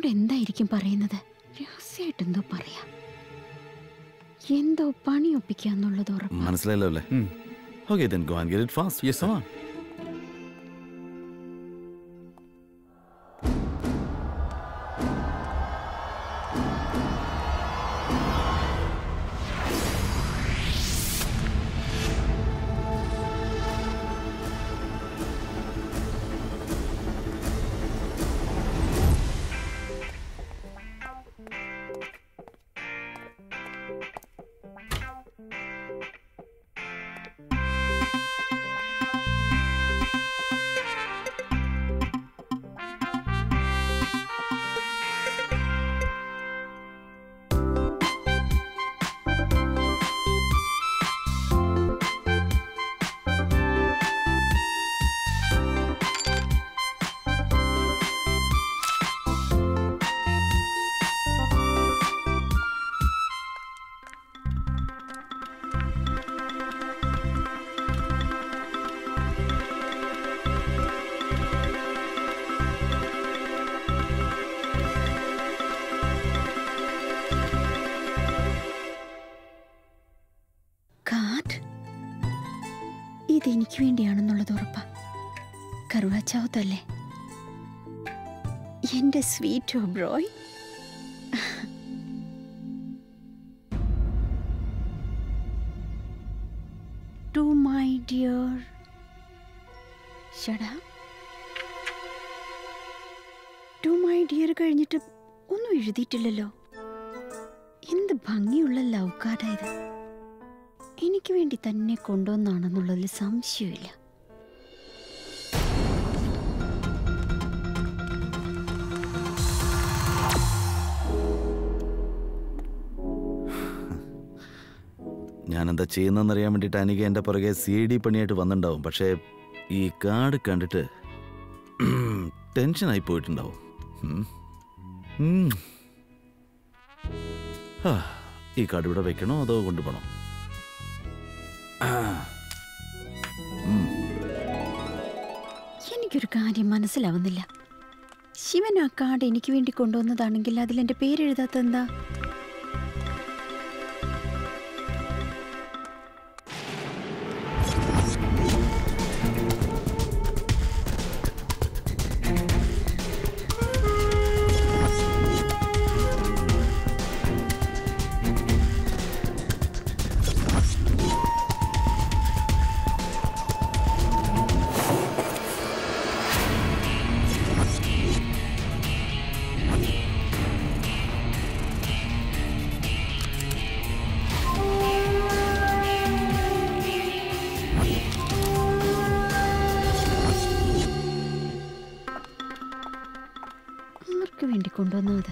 എന്നോട് എന്തായിരിക്കും പറയുന്നത് രഹസ്യമായിട്ട് എന്തോ പറയാ എന്തോ പണി ഒപ്പിക്കാന്നുള്ളത് ഉറപ്പാ മനസ്സിലായല്ലോ അല്ലേ okay then go and get it fast yes ആ കാർഡ് ഇതെനിക്ക് വേണ്ടിയാണെന്നുള്ളത് ഉറപ്പാ കറുവാച്ചാവത്തല്ലേ എന്റെ sweet bro to my dear ഷടാ ടു മൈ ഡിയർ കഴിഞ്ഞിട്ട് ഒന്നും എഴുതിയിട്ടില്ലല്ലോ എന്ത് ഭംഗിയുള്ള ലവ് കാർഡാ ഇത് എനിക്ക് വേണ്ടി തന്നെ കൊണ്ടുവന്നാണെന്നുള്ളതിൽ സംശയമില്ല ഞാൻ എന്താ ചെയ്യുന്നതെന്ന് അറിയാൻ വേണ്ടിയിട്ട് അനിക എൻ്റെ പുറകെ സി ഡി പണിയായിട്ട് വന്നിട്ടുണ്ടാവും പക്ഷേ ഈ കാർഡ് കണ്ടിട്ട് ടെൻഷനായി പോയിട്ടുണ്ടാവും ഉം. ഉം. ആ, ഈ കാർഡ് ഇവിടെ വെക്കണോ അതോ കൊണ്ടുപോകണോ ആ. ഉം. എനിക്കൊരു കാര്യം മനസ്സിലാവുന്നില്ല ശിവൻ ആ കാർഡ് എനിക്ക് വേണ്ടി കൊണ്ടുവന്നതാണെങ്കിൽ അതിൽ എൻ്റെ പേരെഴുതാത്ത എന്താ ആർക്ക് വേണ്ടി കൊണ്ടുവന്നത്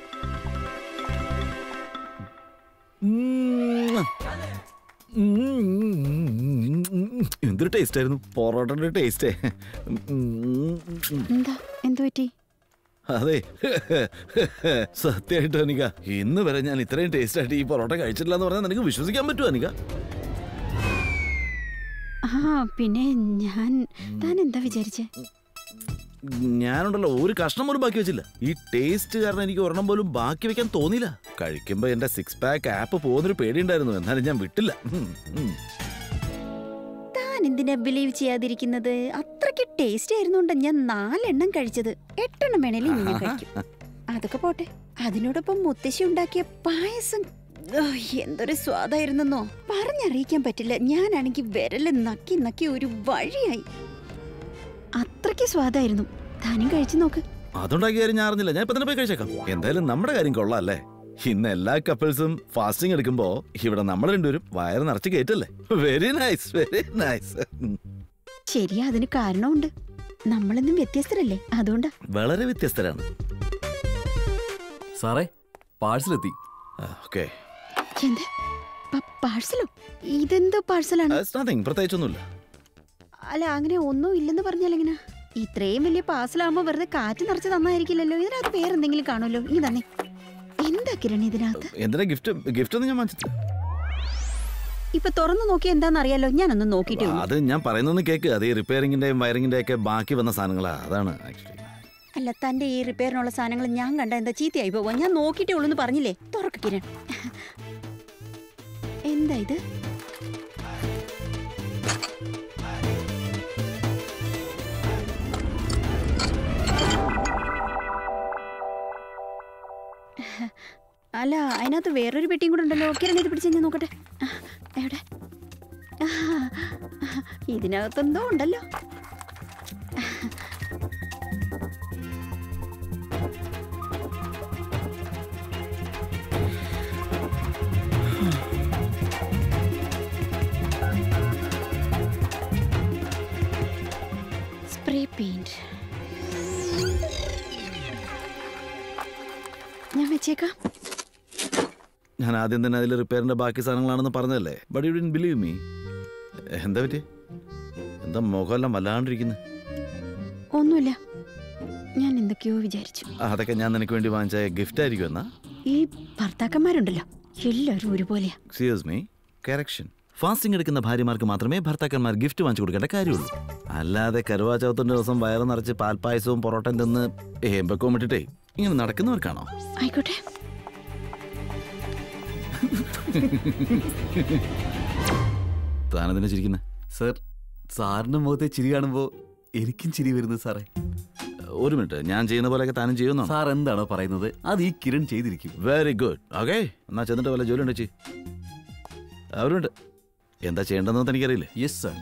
ഉം. എന്തൊരു ടേസ്റ്റ് ആയിരുന്നു പൊറോട്ടയുടെ ടേസ്റ്റേ എന്താ എന്തു പറ്റി അതെ സത്യമായിട്ട് അനിക ഇന്ന് വരെ ഞാൻ ഇത്രയും ടേസ്റ്റ് ആയിട്ട് ഈ പൊറോട്ട കഴിച്ചിട്ടില്ല എന്ന് പറഞ്ഞാൽ നിനക്ക് വിശ്വസിക്കാൻ പറ്റുമോ അനിക ആ പിന്നെ ഞാൻ താൻ എന്താ വിചാരിച്ചേ ഞാനുണ്ടല്ലോ ഒരു കഷ്ണം പോലും ബാക്കി വെച്ചില്ല ഈ ടേസ്റ്റ് കാരണം എനിക്ക് ഒരെണ്ണം പോലും ബാക്കി വെക്കാൻ തോന്നിയില്ല കഴിക്കുമ്പോ എന്റെ സിക്സ് പാക്ക് ആപ്പ് പോകുന്നൊരു പേടിയുണ്ടായിരുന്നു എന്നാലും ഞാൻ വിട്ടില്ല ഉം, ഉം. താൻ എന്തിനാ ബിലീവ് ചെയ്യാതിരിക്കുന്നത് അത്രയ്ക്ക് ടേസ്റ്റ് ആയിരുന്നുണ്ട് ഞാൻ നാലെണ്ണം കഴിച്ചത് എട്ടെണ്ണം വേണേലും ഇനി ഞാൻ കഴിക്കും അതൊക്കെ പോട്ടെ അതിനോടൊപ്പം മുത്തശ്ശി ഉണ്ടാക്കിയ പായസം ഓ, എന്തൊരു സ്വാദായിരുന്നെന്നോ പറഞ്ഞറിയിക്കാൻ പറ്റില്ല ഞാനാണെങ്കിൽ വിരല് നക്കി നക്കി ഒരു വഴിയായി അത്രയ്ക്ക് സ്വാദായിരുന്നു താനും കഴിച്ചു നോക്ക് അതുണ്ടാക്കിയ കാര്യം ഞാൻ അറിഞ്ഞില്ല ഞാൻ ഇപ്പൊ തന്നെ പോയി കഴിച്ചേക്കാം എന്തായാലും നമ്മുടെ കാര്യം കൊള്ളാം അല്ലേ ഇന്ന് എല്ലാ കപ്പിൾസും ഫാസ്റ്റിംഗ് എടുക്കുമ്പോ ഇവിടെ നമ്മൾ രണ്ടുപേരും വയറ് നിറച്ച് കയറ്റല്ലേ വെരി നൈസ് വെരി നൈസ് ശരിയാ അതിന് കാരണമുണ്ട് നമ്മളെന്നും വ്യത്യസ്തരല്ലേ അതുകൊണ്ടാ വളരെ വ്യത്യസ്തരാണ് സാറേ പാഴ്സലെത്തി ഓക്കെ എന്ത് പ- പാഴ്സലോ ഇതെന്തോ പാഴ്സലാണ് നത്തിങ് പ്രത്യേകിച്ചൊന്നുമില്ല അല്ല അങ്ങനെ ഒന്നും ഇല്ലെന്ന് പറഞ്ഞാൽ എങ്ങനെ ഇത്രയും വലിയ പാഴ്സലാകുമ്പോ വെറുതെ കാറ്റ് നിറച്ച് തന്നായിരിക്കില്ലല്ലോ ഇതിനകത്ത് വേറെന്തെങ്കിലും കാണുമല്ലോ ഈ തന്നെ എന്താ കിരൺ ഇതിനകത്ത് എന്തിനാ ഗിഫ്റ്റ് ഗിഫ്റ്റ് ഒന്നും ഞാൻ വാങ്ങിച്ചിട്ടില്ല ഇപ്പൊ തുറന്നു നോക്കി എന്താന്ന് അറിയാലോ ഞാനൊന്ന് നോക്കിട്ടേ ഉള്ളൂ അത് ഞാൻ പറയുന്നൊന്ന് കേക്ക് അത് ഈ റിപ്പയറിംഗിന്റെയും വയറിംഗിന്റെ ഒക്കെ ബാക്കി വന്ന സാധനങ്ങളാ അതാണ് ആക്ച്വലി അല്ല തന്റെ ഈ റിപ്പയറിനുള്ള സാധനങ്ങൾ ഞാൻ കണ്ട എന്താ ചീത്തയായി പോവാ ഞാൻ നോക്കിയിട്ടേ ഉള്ളൂ എന്ന് പറഞ്ഞില്ലേ തുറക്ക് കിരൺ എന്താ ഇത് അല്ല അതിനകത്ത് വേറൊരു പെട്ടിയും കൂടെ ഉണ്ടല്ലോ കിരൺ ഇത് പിടിച്ച് ഞാൻ നോക്കട്ടെ ആ, എവിടെ ആ, ഇതിനകത്തെന്തോ ഉണ്ടല്ലോ സ്പ്രേ പെയിന്റ് ഞാൻ വെച്ചേക്കാം ഞാൻ ആദ്യം തന്നെ അതിൽ റിപ്പയറിന്റെ ബാക്കി സാധനങ്ങളാണെന്ന് പറഞ്ഞതല്ലേ but you didn't believe me എന്താ പറ്റി എന്താ മുഖമെല്ലാം വല്ലാണ്ടിരിക്കുന്നത് ഒന്നുമില്ല ഞാൻ എന്തൊക്കെയോ വിചാരിച്ചു അതൊക്കെ ഞാൻ നിനക്ക് വേണ്ടി വാങ്ങിച്ച ഗിഫ്റ്റ് ആയിരിക്കും എന്നാ ഈ ഭർത്താക്കന്മാരുണ്ടല്ലോ എല്ലാവരും ഒരുപോലെയാ എക്സ്ക്യൂസ് മീ കറക്ഷൻ ഫാസ്റ്റിംഗ് എടുക്കുന്ന ഭാര്യമാർക്ക് മാത്രമേ ഭർത്താക്കന്മാർ ഗിഫ്റ്റ് വാങ്ങിച്ചു കൊടുക്കേണ്ട കാര്യമുള്ളൂ അല്ലാതെ കരുവാ ചൗത്തിന്റെ ദിവസം വയറ് നിറച്ച് പാൽപ്പായസവും പൊറോട്ടയും തിന്ന് ഏമ്പക്കവും ഇട്ടിട്ടേ ഇങ്ങനെ നടക്കുന്നവർക്കാണോ ആയിക്കോട്ടെ താനെന്തിനാ ചിരിക്കുന്നത് സർ സാറിന്റെ മുഖത്തെ ചിരി കാണുമ്പോ എനിക്കും ചിരി വരുന്നു സാറേ ഒരു മിനിറ്റ് ഞാൻ ചെയ്യുന്ന പോലെയൊക്കെ താനും ചെയ്യുന്നു സാർ എന്താണോ പറയുന്നത് അത് ഈ കിരൺ ചെയ്തിരിക്കും വെരി ഗുഡ് ഓക്കെ എന്നാ ചെന്നിട്ട് വല്ല ജോലി ഉണ്ട് ചി അവരുണ്ട് എന്താ ചെയ്യേണ്ടതെന്ന് എനിക്കറിയില്ലേ യെസ് സർ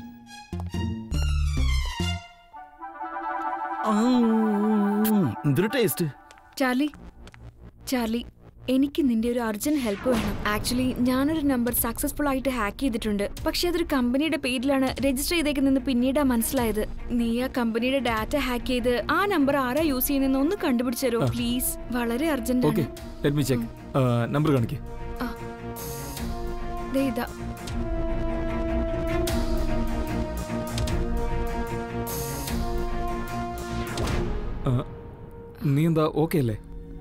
എന്തൊരു ടേസ്റ്റ് ചാർലി ചാർലി എനിക്ക് നിന്റെ ഒരു അർജന്റ് ഹെൽപ്പ് വേണം ആക്ച്വലി ഞാനൊരു നമ്പർ സക്സസ്ഫുൾ ആയിട്ട് ഹാക്ക് ചെയ്തിട്ടുണ്ട് പക്ഷെ അതൊരു കമ്പനിയുടെ പേരിലാണ് രജിസ്റ്റർ ചെയ്തേക്കുന്നതെന്ന് പിന്നീടാ മനസ്സിലായത് നീ ആ കമ്പനിയുടെ ഡാറ്റ ഹാക്ക് ചെയ്ത് ആ നമ്പർ ആരാ യൂസ് ചെയ്യുന്നതെന്ന് ഒന്ന് കണ്ടുപിടിച്ചു തരുമോ പ്ലീസ് വളരെ urgent okay let me check number കാണിക്കേ ഇതാ നീ എന്താ ഓക്കെ അല്ലേ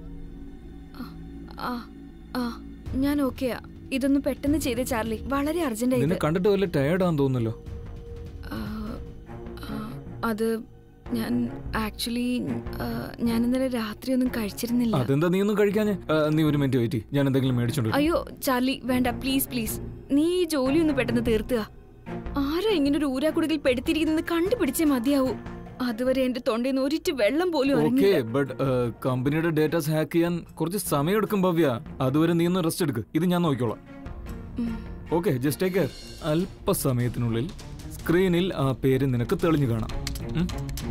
ആ ആ ഞാൻ ഓക്കെയാ ഇതൊന്ന് പെട്ടെന്ന് ചെയ്തേ ചാർലി വളരെ അർജന്റ് നിന്നെ ആയിട്ട് കണ്ടിട്ട് വല്ല ടയേർഡാന്ന് തോന്നുന്നല്ലോ ആ, ആ, അത് ഞാൻ ആക്ച്വലി ഞാൻ ഇന്നലെ രാത്രി ഒന്നും കഴിച്ചിരുന്നില്ല അതെന്താ നീ ഒന്നും കഴിക്കാഞ്ഞ് ആ, നീ ഒരു മിനിറ്റ് വെയിറ്റ് ഞാൻ എന്തെങ്കിലും മേടിച്ചോണ്ട് വരാം. അയ്യോ ചാർലി വേണ്ട പ്ലീസ് പ്ലീസ് നീ ഈ ജോലി ഒന്ന് പെട്ടെന്ന് തീർത്തുക ആരാ ഇങ്ങനെ ഒരു ഊരാക്കുടുകിൽ പെടുത്തിരിക്കുന്നത് കണ്ടുപിടിച്ചേ മതിയാവൂ അതുവരെ എന്റെ തൊണ്ടയിൽ നിന്ന് ഒരിറ്റ് വെള്ളം പോലും ഓക്കെ ഇറങ്ങില്ല ബട്ട് കമ്പനിയുടെ ഡേറ്റാസ് ഹാക്ക് ചെയ്യാൻ കുറച്ച് സമയം എടുക്കും ഭവ്യ അതുവരെ നീ ഒന്ന് റെസ്റ്റ് എടുക്ക് ഇത് ഞാൻ നോക്കിക്കോളാം ഉം. ഓക്കെ ജസ്റ്റ് ടേക്ക് കെയർ അല്പസമയത്തിനുള്ളിൽ സ്ക്രീനിൽ ആ പേര് നിനക്ക് തെളിഞ്ഞു കാണാം ഉം?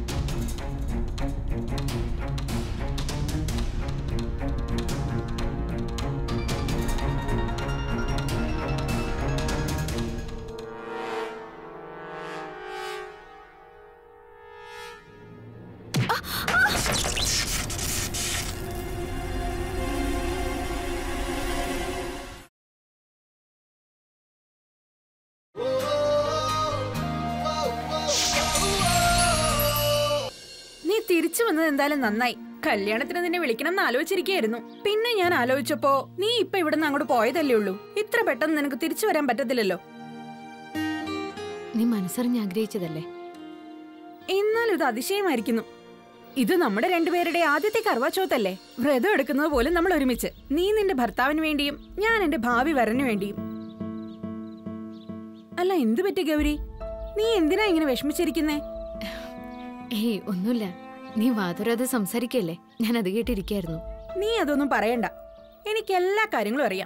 നീ തിരിച്ചു വന്നത് എന്തായാലും നന്നായി കല്യാണത്തിന് നിന്നെ വിളിക്കണം എന്ന് ആലോചിച്ചിരിക്കുകയായിരുന്നു പിന്നെ ഞാൻ ആലോചിച്ചപ്പോ നീ ഇപ്പൊ ഇവിടുന്ന് അങ്ങോട്ട് പോയതല്ലേ ഉള്ളൂ ഇത്ര പെട്ടെന്ന് നിനക്ക് തിരിച്ചു വരാൻ പറ്റത്തില്ലല്ലോ നീ മനസ്സറിഞ്ഞ് ആഗ്രഹിച്ചതല്ലേ എന്നാലും ഇത് അതിശയമായിരിക്കുന്നു ഇത് നമ്മുടെ രണ്ടുപേരുടെ ആദ്യത്തെ കർവാച്ചോത്തല്ലേ വ്രതം എടുക്കുന്നത് പോലും നമ്മൾ ഒരുമിച്ച് നീ നിന്റെ ഭർത്താവിന് വേണ്ടിയും ഞാൻ എന്റെ ഭാവി വരനു വേണ്ടിയും അല്ല എന്തു പറ്റി ഗൗരി നീ എന്തിനാ ഇങ്ങനെ വിഷമിച്ചിരിക്കുന്നേ ഏയ് ഒന്നുമില്ല നീ വാതുരാതെ സംസാരിക്കല്ലേ ഞാൻ അത് കേട്ടിരിക്കായിരുന്നു നീ അതൊന്നും പറയണ്ട എനിക്ക് എല്ലാ കാര്യങ്ങളും അറിയാം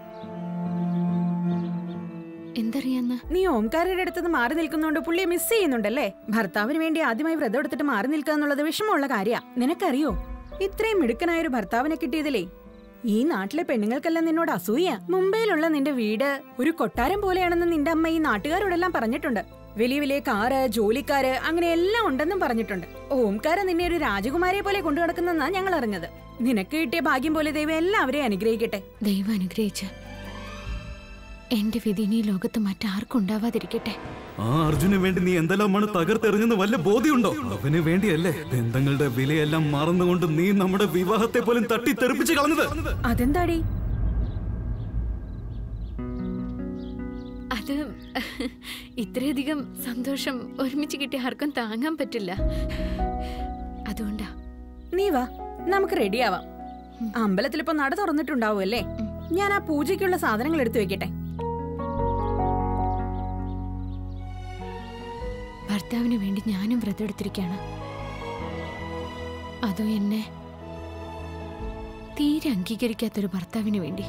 എന്തറിയാന്ന് നീ ഓംകാരയുടെ അടുത്തുനിന്ന് മാറി നിൽക്കുന്നോണ്ട് പുള്ളിയെ മിസ് ചെയ്യുന്നുണ്ടല്ലേ ഭർത്താവിന് വേണ്ടി ആദ്യമായി വ്രതം എടുത്തിട്ട് മാറി നിൽക്കുക എന്നുള്ളത് വിഷമമുള്ള കാര്യ നിനക്കറിയോ ഇത്രയും മിടുക്കനായ ഒരു ഭർത്താവിനെ കിട്ടിയതിലേ ഈ നാട്ടിലെ പെണ്ണുങ്ങൾക്കെല്ലാം നിന്നോട് അസൂയ മുംബൈയിലുള്ള നിന്റെ വീട് ഒരു കൊട്ടാരം പോലെയാണെന്ന് നിന്റെ അമ്മ ഈ നാട്ടുകാരോടെല്ലാം പറഞ്ഞിട്ടുണ്ട് വലിയ വലിയ കാറ് ജോലിക്കാര് അങ്ങനെ എല്ലാം ഉണ്ടെന്നും പറഞ്ഞിട്ടുണ്ട് ഓംകാര നിന്നെ ഒരു രാജകുമാരിയെ പോലെ കൊണ്ടു നടക്കുന്നെന്നാ ഞങ്ങൾ അറിഞ്ഞത് നിനക്ക് കിട്ടിയ ഭാഗ്യം പോലെ ദൈവം എല്ലാവരെയും അനുഗ്രഹിക്കട്ടെ ദൈവം അനുഗ്രഹിച്ച് എന്റെ വിധി ഇനി ഈ ലോകത്ത് മറ്റാർക്കും ഉണ്ടാവാതിരിക്കട്ടെ ആ അർജുന് വേണ്ടി നീ എന്തെല്ലാമാണ് തകർത്തെറിഞ്ഞെന്ന് വല്ല ബോധ്യമുണ്ടോ അവന് വേണ്ടിയല്ലേ ബന്ധങ്ങളുടെ വിലയെല്ലാം മറന്നുകൊണ്ട് നീ നമ്മുടെ വിവാഹത്തെ പോലും തട്ടിത്തെറിപ്പിച്ച് കളഞ്ഞത് അതെന്താടി അത് ഇത്രയധികം സന്തോഷം ഒരുമിച്ച് കിട്ടിയ ആർക്കും താങ്ങാൻ പറ്റില്ല അതുകൊണ്ടാ നീ വാ നമുക്ക് റെഡിയാവാം അമ്പലത്തിൽ ഇപ്പൊ നട തുറന്നിട്ടുണ്ടാവുമല്ലേ ഞാൻ ആ പൂജയ്ക്കുള്ള സാധനങ്ങൾ എടുത്തു വെക്കട്ടെ ഭർത്താവിന് വേണ്ടി ഞാനും വ്രതം എടുത്തിരിക്കുകയാണ് അതോ എന്നെ തീരെ അംഗീകരിക്കാത്തൊരു ഭർത്താവിന് വേണ്ടി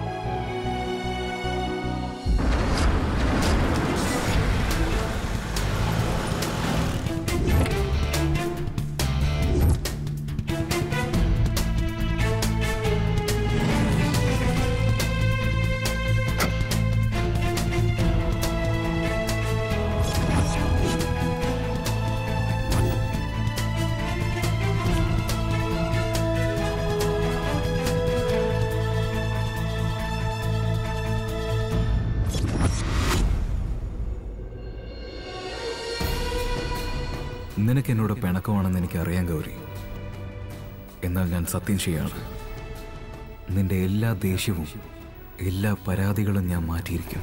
നിനക്ക് എന്നോട് പിണക്കമാണെന്ന് എനിക്ക് അറിയാൻ ഗൗരി എന്നാൽ ഞാൻ സത്യം ചെയ്യാണ് നിന്റെ എല്ലാ ദേഷ്യവും എല്ലാ പരാതികളും ഞാൻ മാറ്റിയിരിക്കും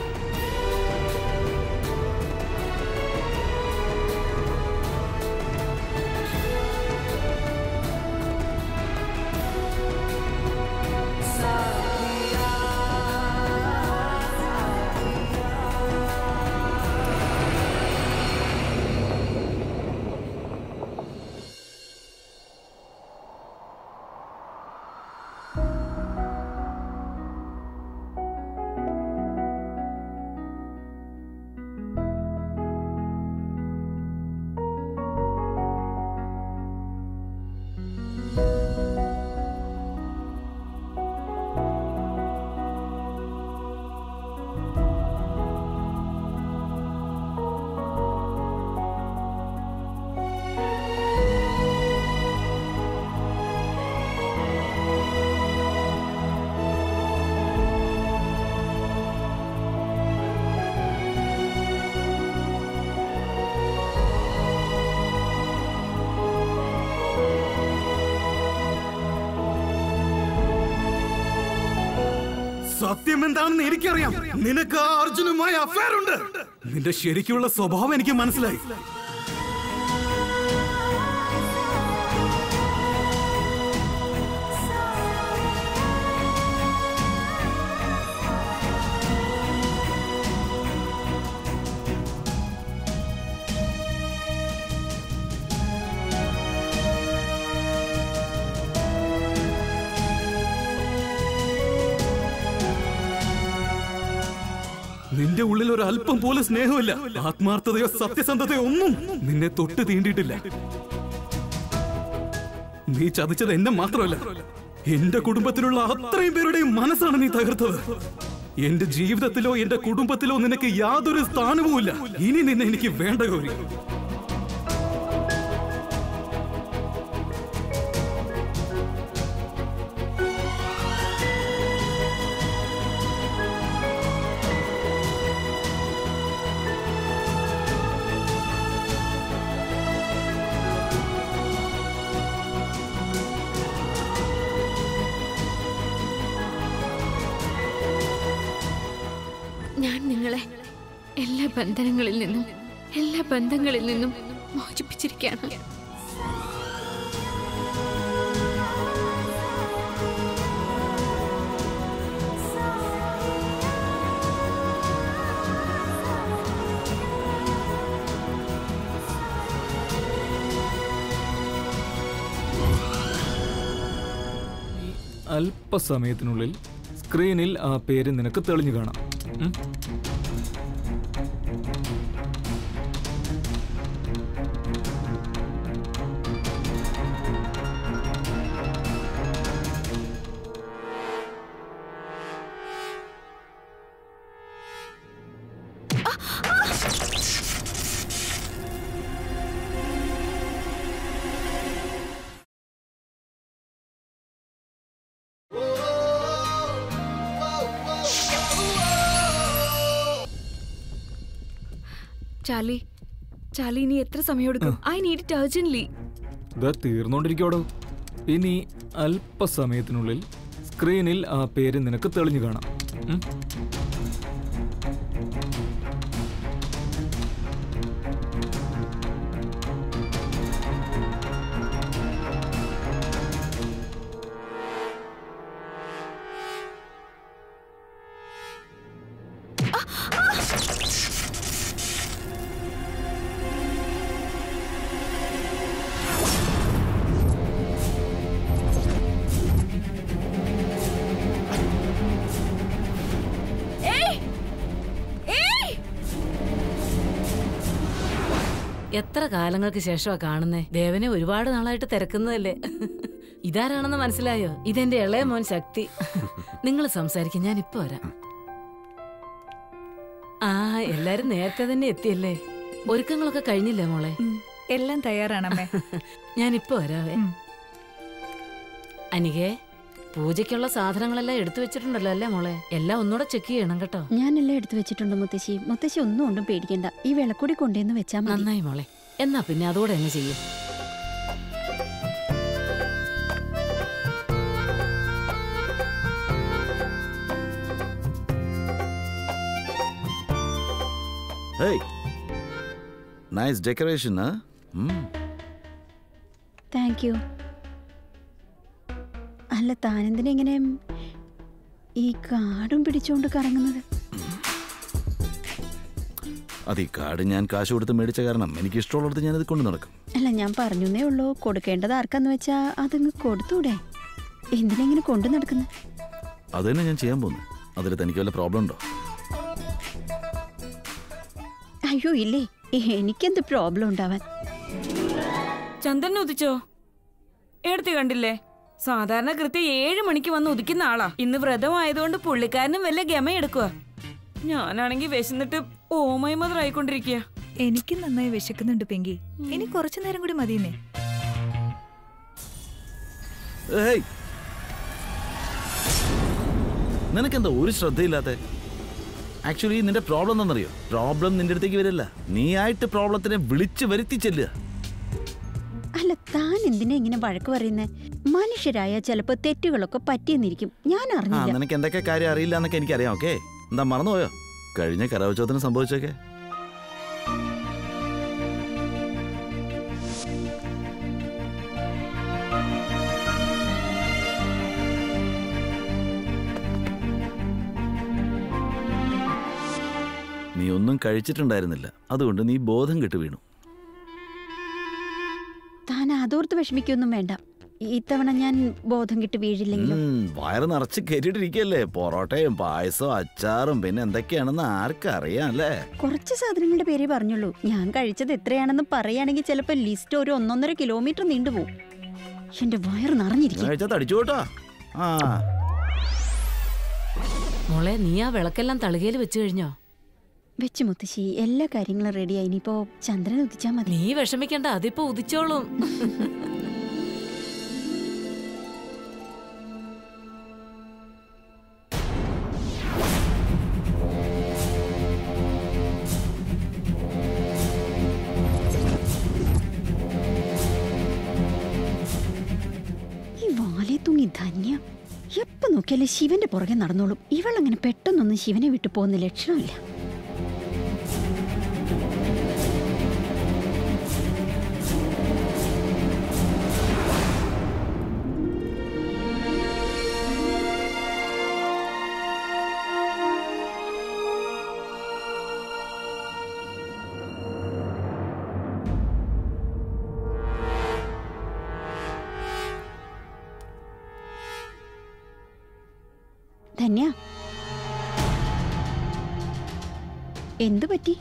സത്യം എന്താണെന്ന് എനിക്കറിയാം നിനക്ക് ആ അർജുനുമായി അഫയർ ഉണ്ട് നിന്റെ ശരിക്കുള്ള സ്വഭാവം എനിക്ക് മനസ്സിലായി നിന്റെ ഉള്ളിൽ ഒരു അല്പം പോലും സ്നേഹമില്ല ആത്മാർത്ഥതയോ സത്യസന്ധതയോ ഒന്നും നിന്നെ തൊട്ട് തീണ്ടിയിട്ടില്ല നീ ചതിച്ചത് എന്നെ മാത്രമല്ല എന്റെ കുടുംബത്തിലുള്ള അത്രയും പേരുടെയും മനസ്സാണ് നീ തകർത്തത് എന്റെ ജീവിതത്തിലോ എന്റെ കുടുംബത്തിലോ നിനക്ക് യാതൊരു സ്ഥാനവുമില്ല ഇനി നിന്നെ എനിക്ക് വേണ്ട ഗൗരി ഞാൻ നിങ്ങളെ എല്ലാ ബന്ധനങ്ങളിൽ നിന്നും എല്ലാ ബന്ധങ്ങളിൽ നിന്നും മോചിപ്പിച്ചിരിക്കുകയാണ് അല്പസമയത്തിനുള്ളിൽ സ്ക്രീനിൽ ആ പേര് നിനക്ക് തെളിഞ്ഞു കാണാം ഉം? ചാർലി ചാർലി ഇനി എത്ര സമയം എടുക്കും ഐ നീഡ് ഇറ്റ് അർജന്റ്ലി ഇത് തീർന്നോണ്ടിരിക്കോടോ ഇനി അല്പസമയത്തിനുള്ളിൽ സ്ക്രീനിൽ ആ പേര് നിനക്ക് തെളിഞ്ഞു കാണാം ഉം? എത്ര കാലങ്ങൾക്ക് ശേഷമാ കാണുന്നേ ദേവനെ ഒരുപാട് നാളായിട്ട് തിരക്കുന്നതല്ലേ ഇതാരാണെന്ന് മനസ്സിലായോ ഇതെന്റെ ഇളയ മോൻ ശക്തി നിങ്ങൾ സംസാരിക്കും ഞാൻ ഇപ്പൊ വരാം ആ എല്ലാരും നേരത്തെ തന്നെ എത്തിയല്ലേ ഒരുക്കങ്ങളൊക്കെ കഴിഞ്ഞില്ലേ മോളെ എല്ലാം തയ്യാറാണമ്മേ ഞാൻ ഇപ്പൊ വരാവേ അനികേ പൂജയ്ക്കുള്ള സാധനങ്ങളെല്ലാം എടുത്തു വെച്ചിട്ടുണ്ടല്ലോ അല്ലേ മോളെ എല്ലാം ഒന്നുകൂടെ ചെക്ക് ചെയ്യണം കേട്ടോ ഞാനെല്ലാം എടുത്തു വെച്ചിട്ടുണ്ട് മുത്തശ്ശി മുത്തശ്ശി ഒന്നും കൊണ്ടും പേടിക്കണ്ട ഈ വിളക്കൂടി കൊണ്ടുവന്ന് വെച്ചാൽ മതി നന്നായി മോളെ എന്നാ പിന്നെ അതോടെ അങ്ങ് ചെയ്യും ഹേയ് നൈസ് ഡെക്കറേഷൻ ആ താങ്ക് യു അല്ല താനെന്തിനാ ഇങ്ങനെ ഈ കാടും പിടിച്ചോണ്ട് കറങ്ങുന്നത് അത് ഈ കാർഡ് ഞാൻ കാശ് കൊടുത്ത് മേടിച്ച കാരണം എനിക്ക് ഇഷ്ടമുള്ളിടത്ത് ഞാനത് കൊണ്ടു നടക്കും അല്ല ഞാൻ പറഞ്ഞേ ഉള്ളൂ കൊടുക്കേണ്ടത് ആർക്കാന്ന് വെച്ചാ അതങ്ങ് കൊടുത്തൂടെ എന്തിനാ ഇങ്ങനെ കൊണ്ടു നടക്കുന്നത് അത് തന്നെ ഞാൻ ചെയ്യാൻ പോകുന്നു അതിൽ തനിക്ക് വല്ല പ്രോബ്ലം ഉണ്ടോ അയ്യോ ഇല്ലേ എനിക്കെന്ത് പ്രോബ്ലം ഉണ്ടാവാൻ ചന്ദ്രൻ ഉദിച്ചോ എടുത്തി കണ്ടില്ലേ സാധാരണ കൃത്യം ഏഴ് മണിക്ക് വന്ന് ഉദിക്കുന്ന ആളാ ഇന്ന് വ്രതമായതുകൊണ്ട് പുള്ളിക്കാരനും വല്ല ഗമയെടുക്കുക ഞാനാണെങ്കി വിശന്നിട്ട് ഓമൈ മദർ ആയിക്കൊണ്ടിരിക്കുക എനിക്ക് നന്നായി വിശക്കുന്നുണ്ട് പെങ്കി ഇനി കുറച്ചു നേരം കൂടി മതിയെന്നേ ഹേയ് നിനക്കെന്താ ഒരു ശ്രദ്ധയില്ലാത്ത ആക്ച്വലി നിന്റെ പ്രോബ്ലം എന്താണെന്നറിയോ പ്രോബ്ലം നിന്റെ അടുത്തേക്ക് വരില്ല നീ ആയിട്ട് പ്രോബ്ലത്തിനെ വിളിച്ചു വരുത്തി ചെല്ലുക അല്ല താൻ എന്തിനാ ഇങ്ങനെ വഴക്ക് പറയുന്നേ മനുഷ്യരായ ചിലപ്പോ തെറ്റുകളൊക്കെ പറ്റിയെന്നിരിക്കും ഞാൻ ആ അറിഞ്ഞില്ല നിനക്ക് എന്തൊക്കെ കാര്യം അറിയില്ല എന്നൊക്കെ എനിക്കറിയാം ഓക്കെ എന്താ മറന്നുപോയോ കഴിഞ്ഞ കരവച്ചോത്തിന് സംഭവിച്ചൊക്കെ നീ ഒന്നും കഴിച്ചിട്ടുണ്ടായിരുന്നില്ല അതുകൊണ്ട് നീ ബോധം കെട്ട് വീണു താൻ അതോർത്ത് വിഷമിക്കൊന്നും വേണ്ട ഇത്തവണ ഞാൻ ബോധം കിട്ടി വീഴില്ലെങ്കിലും ഉം, വയറ് നിറച്ച് കയറ്റിട്ടിരിക്കല്ലേ പൊറോട്ടയും പായസവും അച്ചാറും പിന്നെ എന്തൊക്കെയാണെന്ന് ആർക്കറിയാം അല്ലേ കുറച്ച് സാധനങ്ങളുടെ പേരേ പറഞ്ഞുള്ളൂ ഞാൻ കഴിച്ചത് എത്രയാണെന്ന് പറയുകയാണെങ്കിൽ ചിലപ്പോൾ ലിസ്റ്റ് ഒരു ഒന്നൊന്നര കിലോമീറ്റർ നീണ്ടുപോകും എന്റെ വയറ് നിറഞ്ഞിരിക്കും കഴിച്ചാൽ തടിച്ചു കേട്ടോ ആ മോളെ നീ ആ വിളക്കെല്ലാം തളികയിൽ വെച്ച് കഴിഞ്ഞോ വെച്ച് മുത്തശ്ശി എല്ലാ കാര്യങ്ങളും റെഡിയായി ഇനിയിപ്പോ ചന്ദ്രൻ ഉദിച്ചാ മതി നീ വിഷമിക്കണ്ട അതിപ്പോ ഉദിച്ചോളും ഈ വാലേ തൂങ്ങി ധന്യ എപ്പോ നോക്കിയാലും ശിവന്റെ പുറകെ നടന്നോളും ഇവളങ്ങനെ പെട്ടെന്നൊന്നും ശിവനെ വിട്ടു പോകുന്ന ലക്ഷണമില്ല ധന്യ എന്തു പറ്റി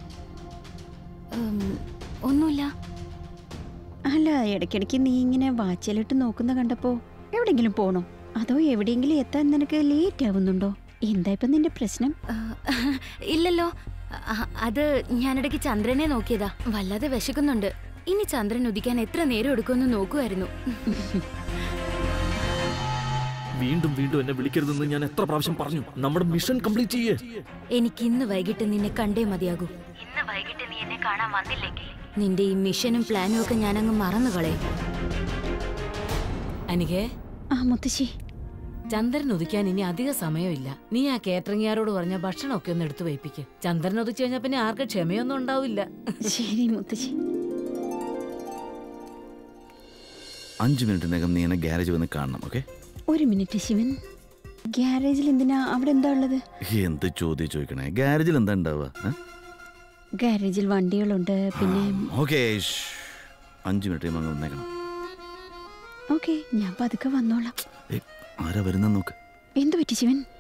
ഒന്നുമില്ല അല്ല ഇടയ്ക്കിടയ്ക്ക് നീ ഇങ്ങനെ വാച്ചിലിട്ട് നോക്കുന്ന കണ്ടപ്പോ എവിടെങ്കിലും പോണോ അതോ എവിടെയെങ്കിലും എത്താൻ നിനക്ക് ലേറ്റ് ആവുന്നുണ്ടോ എന്താ ഇപ്പൊ നിന്റെ പ്രശ്നം ആ, ഇല്ലല്ലോ ആ, അത് ഞാനിടയ്ക്ക് ചന്ദ്രനെ നോക്കിയതാ വല്ലാതെ വിശക്കുന്നുണ്ട് ഇനി ചന്ദ്രൻ ഉദിക്കാൻ എത്ര നേരം എടുക്കുമെന്ന് നോക്കുമായിരുന്നു വീണ്ടും വീണ്ടും എന്നെ വിളിക്കരുതെന്ന് ഞാൻ എത്ര പ്രാവശ്യം പറഞ്ഞു നമ്മുടെ മിഷൻ കംപ്ലീറ്റ് ചെയ്യേ എനിക്ക് ഇന്ന് വൈകിട്ട് നിന്നെ കണ്ടേ മതിയാകൂ ഇന്ന് വൈകിട്ട് നീ എന്നെ കാണാൻ വന്നില്ലെങ്കിൽ നിന്റെ ഈ മിഷനും പ്ലാനും ഒക്കെ ഞാനങ്ങ് മറന്നു കളയും അനികേ ആ മുത്തശ്ശി ചന്ദ്രൻ ഉദിക്കാൻ ഇനി അധിക സമയമില്ല നീ ആ കേറ്ററിംഗുകാരോട് പറഞ്ഞ ഭക്ഷണമൊക്കെ ഒന്ന് എടുത്തു വയ്പ്പിക്ക് ചന്ദ്രൻ ഉദിച്ചു കഴിഞ്ഞാൽ പിന്നെ ആർക്കും ക്ഷമയൊന്നും ഉണ്ടാവില്ല ശരി മുത്തശ്ശി അഞ്ച് മിനിറ്റിനകം നീ എന്നെ ഗ്യാരേജ് വന്ന് കാണണം ഓക്കെ ഒരു മിനിറ്റ് ശിവൻ ഗ്യാരേജിൽ എന്തിനാ അവിടെ എന്താ ഉള്ളത് എന്ത് ചോദ്യം ചോദിക്കണേ ഗ്യാരേജിൽ എന്താ ഉണ്ടാവുക ഗ്യാരേജിൽ വണ്ടികളുണ്ട് പിന്നെ ഓക്കെ അഞ്ച് മിനിറ്റ് കഴിയുമ്പോൾ അങ്ങ് വന്നേക്കണം ഓക്കെ ഞാൻ പതുക്കെ വന്നോളാം ഏയ്, ആരാ വരുന്ന നോക്ക് എന്തു പറ്റി ശിവൻ